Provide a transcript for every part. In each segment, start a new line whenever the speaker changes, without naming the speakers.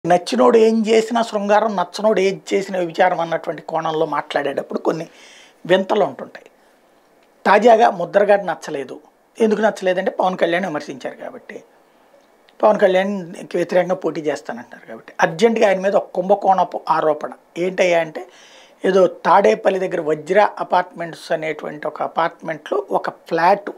నచ్చినోడు ఏం చేసినా శృంగారం నచ్చనోడు ఏం చేసిన విచారం అన్నటువంటి కోణంలో మాట్లాడేటప్పుడు కొన్ని వింతలు ఉంటుంటాయి తాజాగా ముద్రగడ నచ్చలేదు ఎందుకు నచ్చలేదంటే పవన్ కళ్యాణ్ విమర్శించారు కాబట్టి పవన్ కళ్యాణ్కి వ్యతిరేకంగా పోటీ చేస్తానంటారు కాబట్టి అర్జెంటుగా ఆయన మీద ఒక కుంభకోణపు ఆరోపణ ఏంటయ్యా అంటే ఏదో తాడేపల్లి దగ్గర వజ్ర అపార్ట్మెంట్స్ అనేటువంటి ఒక అపార్ట్మెంట్లో ఒక ఫ్లాట్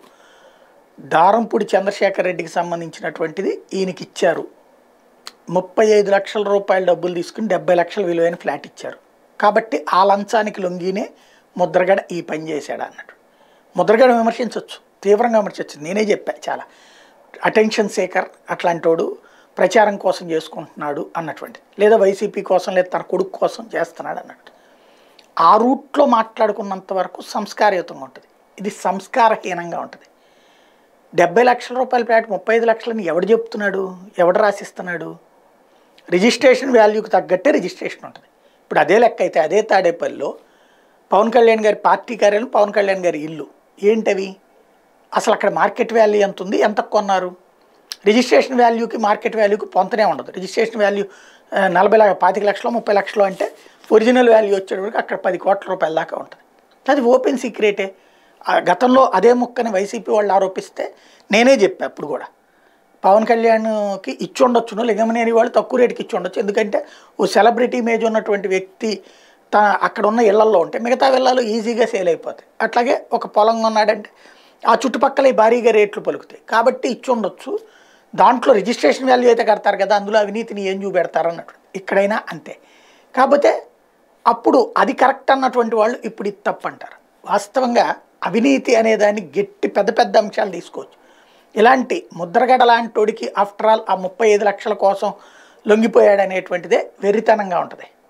దారంపూడి చంద్రశేఖర్ రెడ్డికి సంబంధించినటువంటిది ఈయనకి ఇచ్చారు ముప్పై ఐదు లక్షల రూపాయల డబ్బులు తీసుకుని డెబ్బై లక్షల విలువైన ఫ్లాట్ ఇచ్చారు కాబట్టి ఆ లంచానికి లొంగినే ముద్రగడ ఈ పని చేశాడు అన్నట్టు ముద్రగడ విమర్శించవచ్చు తీవ్రంగా విమర్శించచ్చు నేనే చెప్పా చాలా అటెన్షన్ సేకర్ అట్లాంటోడు ప్రచారం కోసం చేసుకుంటున్నాడు అన్నటువంటి లేదా వైసీపీ కోసం లేదా తన కొడుకు కోసం చేస్తున్నాడు అన్నట్టు ఆ రూట్లో మాట్లాడుకున్నంత వరకు సంస్కారయుతంగా ఉంటుంది ఇది సంస్కారహీనంగా ఉంటుంది డెబ్బై లక్షల రూపాయల ఫ్లాట్ ముప్పై ఐదు లక్షలని ఎవడు చెప్తున్నాడు ఎవడు రాసిస్తున్నాడు రిజిస్ట్రేషన్ వాల్యూకి తగ్గట్టే రిజిస్ట్రేషన్ ఉంటుంది ఇప్పుడు అదే లెక్క అయితే అదే తాడేపల్లిలో పవన్ కళ్యాణ్ గారి పార్టీ కార్యాలయం పవన్ కళ్యాణ్ గారి ఇల్లు ఏంటవి అసలు అక్కడ మార్కెట్ వాల్యూ ఎంత ఉంది ఎంత కొన్నారు రిజిస్ట్రేషన్ వాల్యూకి మార్కెట్ వాల్యూకి పొంతనే ఉండదు రిజిస్ట్రేషన్ వాల్యూ ఆ, నలభై లక్ష పాతిక లక్షలు ముప్పై లక్షలు అంటే ఒరిజినల్ వాల్యూ వచ్చేటప్పటికి అక్కడ పది కోట్ల రూపాయల దాకా ఉంటుంది అది ఓపెన్ సీక్రెటే ఆ గతంలో అదే ముక్కని వైసీపీ వాళ్ళు ఆరోపిస్తే నేనే చెప్పా అప్పుడు కూడా పవన్ కళ్యాణ్కి ఇచ్చి ఉండొచ్చును లింగమనేని వాళ్ళు తక్కువ రేటుకి ఇచ్చి ఉండొచ్చు ఎందుకంటే ఓ సెలబ్రిటీ ఇమేజ్ ఉన్నటువంటి వ్యక్తి తన అక్కడ ఉన్న ఇళ్లల్లో ఉంటే మిగతా ఇళ్లలో ఈజీగా సేల్ అయిపోతాయి అట్లాగే ఒక పొలం కొన్నాడంటే ఆ చుట్టుపక్కల ఈ భారీగా రేట్లు పలుకుతాయి కాబట్టి ఇచ్చి ఉండొచ్చు దాంట్లో రిజిస్ట్రేషన్ వాల్యూ అయితే కడతారు కదా అందులో అవినీతిని ఏం చూపెడతారు అన్నట్టు ఇక్కడైనా అంతే కాకపోతే అప్పుడు అది కరెక్ట్ అన్నటువంటి వాళ్ళు ఇప్పుడు ఇది తప్పు అంటారు వాస్తవంగా అవినీతి అనే దాన్ని గట్టి పెద్ద పెద్ద అంశాలు తీసుకోవచ్చు ఇలాంటి ముద్రగడ లాంటోడికి ఆఫ్టర్ ఆల్ ఆ ముప్పై ఐదు లక్షల కోసం లొంగిపోయాడు అనేటువంటిదే వెర్రితనంగా ఉంటుంది